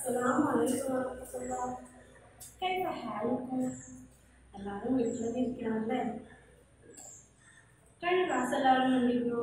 السلام عليكم ورحمة الله كيف حالكم എല്ലാവരും വീട്ടിലൊക്കെ ഇരിക്കണമല്ലേ കഴിഞ്ഞ ക്ലാസ് എല്ലാവരും കണ്ടിരുന്നു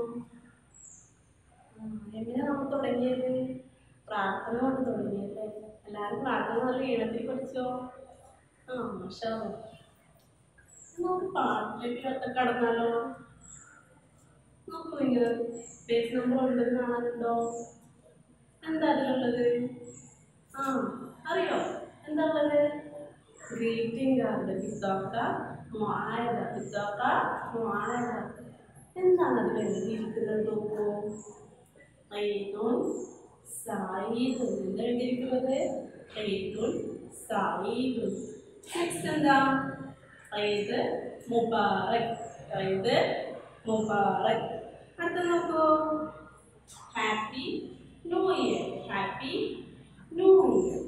എങ്ങനെ നമ്മൾ തുടങ്ങിയത് പ്രാർത്ഥന കൊണ്ട് തുടങ്ങിയല്ലേ എല്ലാവരും പ്രാർത്ഥന നല്ല ഈണത്തിൽ പഠിച്ചോ ആ മാഷാ അല്ലാ. നമുക്ക് പാട്ടിലേക്ക് ഒറ്റ കടന്നാലോ നോക്കൂ നിങ്ങൾ പേജ് നമ്പർ ഒൻപത് കാണാനുണ്ടോ എന്താ അതിലുള്ളത് ആ അറിയോ എന്താ ഉള്ളത് ഗ്രീറ്റിംഗ് കാർഡ് പിത്തോക്ക മായത പിത്തോക്ക മായത എന്താണ് അതിൽ എഴുതിയിരിക്കുന്നത് നോക്കൂ ഐതുൻ സായിദുൻ എന്താ എഴുതിയിരിക്കുന്നത് ഐതുൻ സായിദുൻ നെക്സ്റ്റ് എന്താ ഐദ് മുബാറക് ഐദ് മുബാറക് അടുത്ത നോക്കൂ happy new year happy new year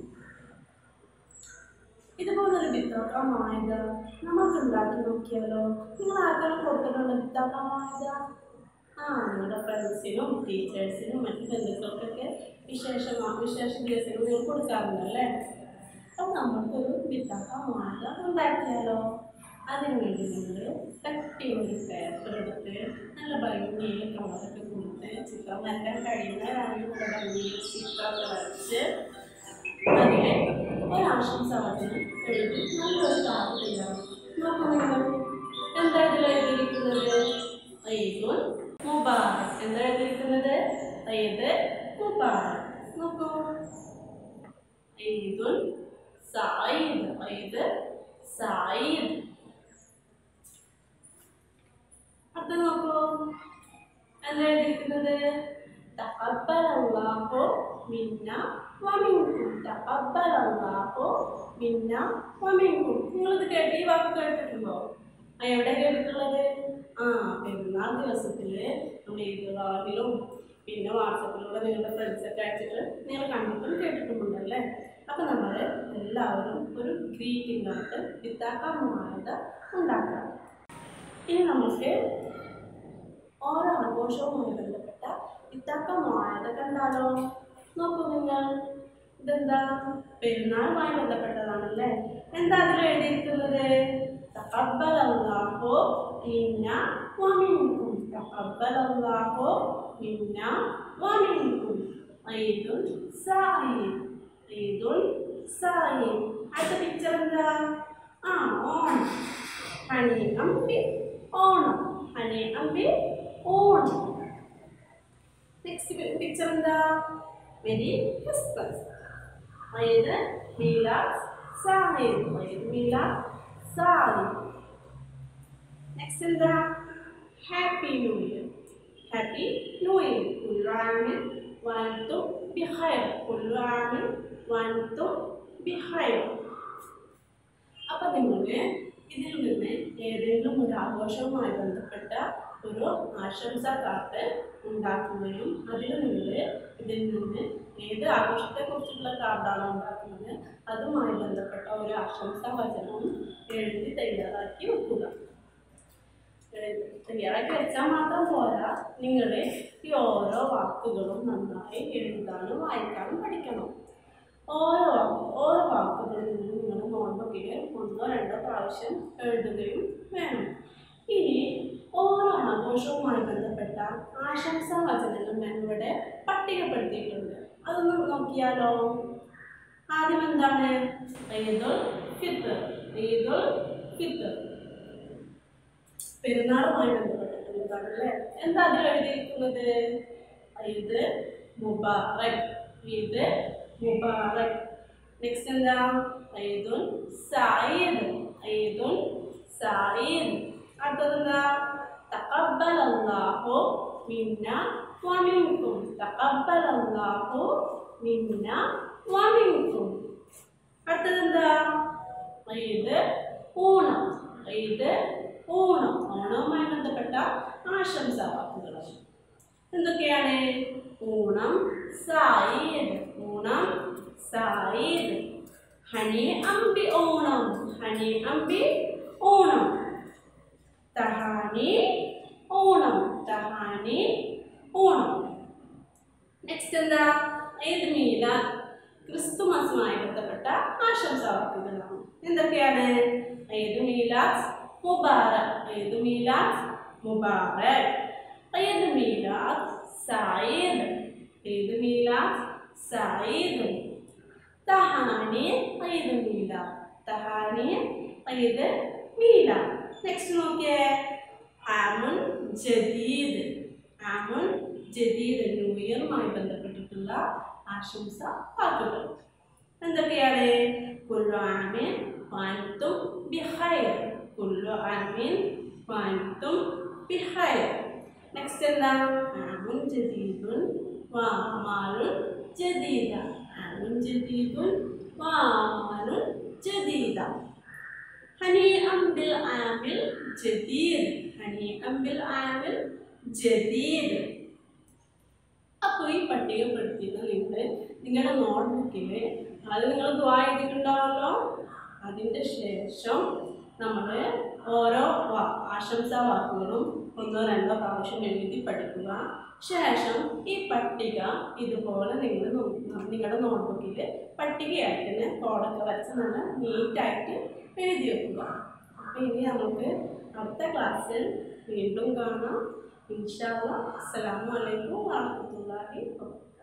ഇതുപോലൊരു ബിത്താക്കമായത് നമുക്ക് ഉണ്ടാക്കി നോക്കിയാലോ നിങ്ങൾ ആർക്കെങ്കിലും കൊടുത്തിട്ടുണ്ടോ ബിത്താക്കമായത് ആ നിങ്ങളുടെ ഫ്രണ്ട്സിനും ടീച്ചേഴ്സിനും മറ്റു ബന്ധുക്കൾക്കൊക്കെ വിശേഷമാ വിശേഷ ദിവസങ്ങൾ നിങ്ങൾ കൊടുക്കാറുണ്ടല്ലേ അപ്പം നമുക്കൊരു ബിത്താക്കമായത് ഉണ്ടാക്കിയാലോ അതിന് വേണ്ടി നിങ്ങൾ കട്ടി ഒരു പേപ്പർ എടുത്ത് നല്ല ഭംഗിയിൽ കളറൊക്കെ കൊടുത്ത് ചിത്രം വരയ്ക്കാൻ കഴിയുന്നവരാണെങ്കിൽ നല്ല ഭംഗിയിൽ ചിത്രമൊക്കെ വരച്ച് അതിലെ ഒരാശംസ വചനം എഴുതി നല്ലൊരു കാർഡ് തയ്യാറാണ് നോക്കൂ നിങ്ങൾ എന്താ ഇതിൽ എഴുതിയിരിക്കുന്നത് ഐദുൽ മുബാറക് എന്താ എഴുതിയിരിക്കുന്നത് ഐദ് മുബാറക് നോക്കൂ ഐദുൽ സായിദ് ഐദ് സായിദ് അടുത്ത നോക്കൂ എന്താ എഴുതിയിരിക്കുന്നത് തഖബ്ബൽ അല്ലാഹു മിന്ന വമിൻകും തഖബ്ബൽ അല്ലാഹു മിന്ന വമിൻകും നിങ്ങളിത് കേട്ട് ഈ വാക്ക് കേട്ടിട്ടുണ്ടോ ആ എവിടെ കേട്ടിട്ടുള്ളത് ആ പെരുന്നാൾ ദിവസത്തിൽ നമ്മൾ ഈദ്ഗാഹിലും പിന്നെ വാട്സപ്പിലൂടെ നിങ്ങളുടെ ഫ്രണ്ട്സൊക്കെ അയച്ചിട്ട് നിങ്ങൾ കണ്ടിട്ടും കേട്ടിട്ടുമുണ്ടല്ലേ അപ്പം നമ്മൾ എല്ലാവരും ഒരു ഗ്രീറ്റിംഗ് കാർഡ് വിത്താക്കാമായത് ഉണ്ടാക്കാം ഇനി നമുക്ക് ഓരോ ആഘോഷവുമായി ബന്ധപ്പെട്ട ഇത്താക്കമായത് കണ്ടാലോ നോക്കൂ നിങ്ങൾ ഇതെന്താ പെരുന്നാളുമായി ബന്ധപ്പെട്ടതാണല്ലേ എന്താ അതിൽ എഴുതിയിരിക്കുന്നത് തഖബ്ബൽ അല്ലാഹു മിന്ന വമിൻകും തഖബ്ബൽ അല്ലാഹു മിന്ന വമിൻകും ഈദുൽ സായിദ് ഈദുൽ സായിദ് അടുത്ത പിക്ചർ എന്താ ആ ഓണം ഹണി അമ്പി ഓണം ഹണി അമ്പി ഓണം നെക്സ്റ്റ് പിക്ചർ എന്താ മെരി ക്രിസ്മസ് അതായത് മീലാദ് സാഹിദ് അതായത് മീലാദ് സാഹിദ് നെക്സ്റ്റ് എന്താ happy new year happy new year കുല്ലാമിൻ വൻതും ബിഹൈർ കുല്ലാമിൻ വൻതും ബിഹൈർ അപ്പൊ നിങ്ങൾക്ക് ഇതിൽ നിന്ന് ഏതെങ്കിലും ഒരു ആഘോഷവുമായി ബന്ധപ്പെട്ട ഒരു ആശംസാ കാർഡ് ഉണ്ടാക്കുകയും അതിൽ നിങ്ങൾ ഇതിൽ നിന്ന് ഏത് ആഘോഷത്തെക്കുറിച്ചുള്ള കാർഡാണോ ഉണ്ടാക്കുന്നത് അതുമായി ബന്ധപ്പെട്ട ഒരു ആശംസാ വചനവും എഴുതി തയ്യാറാക്കി വെക്കുക എഴുതി തയ്യാറാക്കി വെച്ചാൽ മാത്രം പോരാ നിങ്ങൾ ഈ ഓരോ വാക്കുകളും നന്നായി എഴുതാനും വായിക്കാനും പഠിക്കണം ഓരോ വാക്ക് ഓരോ വാക്കുകളും നിങ്ങൾ നിങ്ങളുടെ നോട്ട്ബുക്കിൽ ഒന്നോ രണ്ടോ പ്രാവശ്യം എഴുതുകയും വേണം ഇനി ഓരോ ആഘോഷവുമായി ബന്ധപ്പെട്ട ആശംസാ വചനങ്ങൾ ഞാൻ ഇവിടെ പട്ടികപ്പെടുത്തിയിട്ടുണ്ട് അതൊന്ന് നോക്കിയാലോ ആദ്യം എന്താണ് ഈദുൽ ഫിത്തർ ഈദുൽ ഫിത്തർ പെരുന്നാളുമായി ബന്ധപ്പെട്ടിട്ടുള്ളതാണല്ലേ എന്താ അതിൽ എഴുതിയിരിക്കുന്നത് ഈദ് മുബാറക് ഈദ് മുബാറക് നെക്സ്റ്റ് എന്താ ഈദുൽ സായിദ് ഈദുൽ സായിദ് അടുത്തത് എന്താ തഖബ്ബൽ അല്ലാഹു മിന്ന വമിൻകും തഖബ്ബൽ അല്ലാഹു മിന്ന വമിൻകും അടുത്തത് എന്താ ഈദ് ഊണം ഈദ് ഊണം ഓണവുമായി ബന്ധപ്പെട്ട ആശംസാ വാക്കുകളാണ് എന്തൊക്കെയാണ് ഊണം സായിദ് ഊണം സായിദ് ഹണി അമ്പി ഓണം ഹണി അമ്പി ഓണം തഹാനി ഓണം തഹാനി ഓണം നെക്സ്റ്റ് എന്താ ഈദ് മീലാദ് ക്രിസ്തുമസുമായി ബന്ധപ്പെട്ട ആശംസാവാക്കുകളാണ് എന്തൊക്കെയാണ് ഈദ് മീലാദ് മുബാറക് ഈദ് മീലാദ് മുബാറക് ഈദ് മീലാദ് സഈദ് ഈദ് മീലാദ് സഈദ് തഹാനി ഈദ് മീലാദ് തഹാനി ഈദ് മീലാദ് നെക്സ്റ്റ് നോക്കിയേ ആമുൻ ജദീദ് ആമുൻ ജദീദ് ന്യൂ ഇയറുമായി ബന്ധപ്പെട്ടിട്ടുള്ള ആശംസ വാക്കുകൾ എന്തൊക്കെയാണ് കുല്ലു ആമിൻ വാൻതും ബിഖൈർ കുല്ലു ആമിൻ വാൻതും ബിഖൈർ നെക്സ്റ്റ് എന്താ ആമുൻ ജദീദുൻ വാമാലുൻ ജദീദ ആമുൻ ജദീദുൻ വാമാലുൻ ജദീദ هنيئا بالعام الجديد هنيئا بالعام الجديد അപ്പോൾ ഈ പട്ടികപ്പെടുത്തിയത് നിങ്ങൾ നിങ്ങളുടെ നോട്ട്ബുക്കിൽ അത് നിങ്ങൾ ദ്വാ ചെയ്തിട്ടുണ്ടാവല്ലോ അതിൻ്റെ ശേഷം നമ്മൾ ഓരോ വാ- ആശംസാ വാക്കുകളും ഒന്നോ രണ്ടോ പ്രാവശ്യം എഴുതി പഠിക്കുക ശേഷം ഈ പട്ടിക ഇതുപോലെ നിങ്ങൾ നോ- നിങ്ങളുടെ നോട്ട്ബുക്കിൽ പട്ടികയായിട്ട് തന്നെ കോഡൊക്കെ വരച്ച് നല്ല നീറ്റായിട്ട് എഴുതി വെക്കുക അപ്പോൾ ഇനി നമുക്ക് അടുത്ത ക്ലാസ്സിൽ വീണ്ടും കാണാം ഇൻഷാ അല്ലാ അസ്സലാമു അലൈക്കും വറഹ്മത്തുള്ളാഹി വബറകാതുഹു